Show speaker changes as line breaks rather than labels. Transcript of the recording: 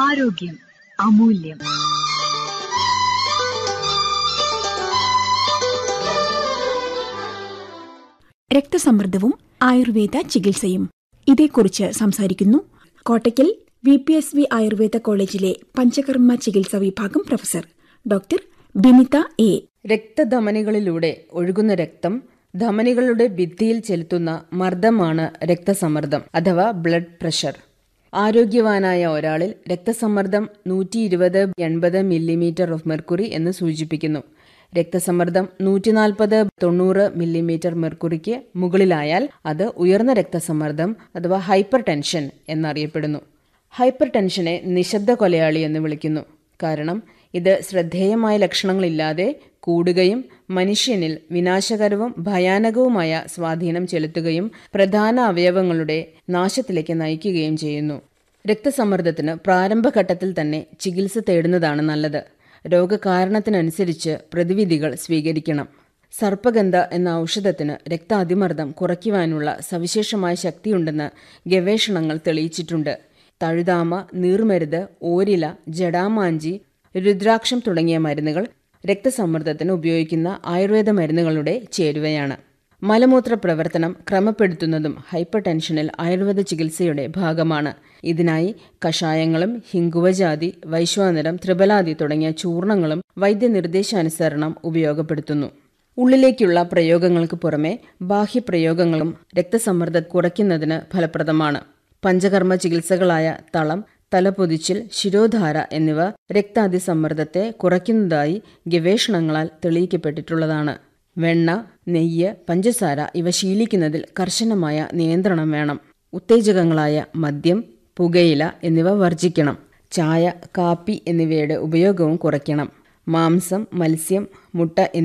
ആരോഗ്യം അമൂല്യം
രക്തസമ്മർദ്ദവും ആയുർവേദ ചികിത്സയും ഇതേക്കുറിച്ച് സംസാരിക്കുന്നു Kottakkal V P S V Ayurveda കോളേജിലെ പഞ്ചകർമ്മ ചികിത്സാ വിഭാഗം പ്രൊഫസർ ഡോക്ടർ ബിനിത എ
രക്തധമനികളിലൂടെ ഒഴുകുന്ന രക്തം ധമനികളുടെ ഭിത്തിയിൽ ചെലുത്തുന്ന മർദ്ദമാണ് രക്തസമ്മർദ്ദം അഥവാ ബ്ലഡ് പ്രഷർ ആരോഗ്യവാനായ ഒരാളിൽ രക്തസമ്മർദ്ദം നൂറ്റി ഇരുപത് എൺപത് മില്ലിമീറ്റർ ഓഫ് മെർക്കുറി എന്ന് സൂചിപ്പിക്കുന്നു രക്തസമ്മർദ്ദം നൂറ്റി നാൽപ്പത് തൊണ്ണൂറ് മില്ലിമീറ്റർ മെർക്കുറിക്ക് മുകളിലായാൽ അത് ഉയർന്ന രക്തസമ്മർദ്ദം അഥവാ ഹൈപ്പർ ടെൻഷൻ എന്നറിയപ്പെടുന്നു ഹൈപ്പർ ടെൻഷനെ നിശബ്ദ കൊലയാളി എന്ന് വിളിക്കുന്നു കാരണം ഇത് ശ്രദ്ധേയമായ ലക്ഷണങ്ങളില്ലാതെ കൂടുകയും മനുഷ്യനിൽ വിനാശകരവും ഭയാനകവുമായ സ്വാധീനം ചെലുത്തുകയും പ്രധാന അവയവങ്ങളുടെ നാശത്തിലേക്ക് നയിക്കുകയും ചെയ്യുന്നു രക്തസമ്മർദ്ദത്തിന് പ്രാരംഭഘട്ടത്തിൽ തന്നെ ചികിത്സ തേടുന്നതാണ് നല്ലത് രോഗകാരണത്തിനനുസരിച്ച് പ്രതിവിധികൾ സ്വീകരിക്കണം സർപ്പഗന്ധ എന്ന ഔഷധത്തിന് രക്താതിമർദ്ദം കുറയ്ക്കുവാനുള്ള സവിശേഷമായ ശക്തിയുണ്ടെന്ന് ഗവേഷണങ്ങൾ തെളിയിച്ചിട്ടുണ്ട് തഴുതാമ നീർമരുത് ഓരില ജടാമാഞ്ചി രുദ്രാക്ഷം തുടങ്ങിയ മരുന്നുകൾ രക്തസമ്മർദ്ദത്തിന് ഉപയോഗിക്കുന്ന ആയുർവേദ മരുന്നുകളുടെ ചേരുവയാണ് മലമൂത്ര പ്രവർത്തനം ക്രമപ്പെടുത്തുന്നതും ഹൈപ്പർ ടെൻഷനിൽ ആയുർവേദ ചികിത്സയുടെ ഭാഗമാണ് ഇതിനായി കഷായങ്ങളും ഹിങ്കുവജാതി വൈശ്വാനരം ത്രിബലാദി തുടങ്ങിയ ചൂർണങ്ങളും വൈദ്യനിർദ്ദേശാനുസരണം ഉപയോഗപ്പെടുത്തുന്നു ഉള്ളിലേക്കുള്ള പ്രയോഗങ്ങൾക്ക് പുറമെ ബാഹ്യപ്രയോഗങ്ങളും രക്തസമ്മർദ്ദം കുറയ്ക്കുന്നതിന് ഫലപ്രദമാണ് പഞ്ചകർമ്മ ചികിത്സകളായ തളം തലപൊതിച്ചിൽ ശിരോധാര എന്നിവ രക്താതിസമ്മർദ്ദത്തെ കുറയ്ക്കുന്നതായി ഗവേഷണങ്ങളാൽ തെളിയിക്കപ്പെട്ടിട്ടുള്ളതാണ് വെണ്ണ നെയ്യ് പഞ്ചസാര ഇവ ശീലിക്കുന്നതിൽ കർശനമായ നിയന്ത്രണം വേണം ഉത്തേജകങ്ങളായ മദ്യം പുകയില എന്നിവ വർജിക്കണം ചായ കാപ്പി എന്നിവയുടെ ഉപയോഗവും കുറയ്ക്കണം മാംസം മത്സ്യം മുട്ട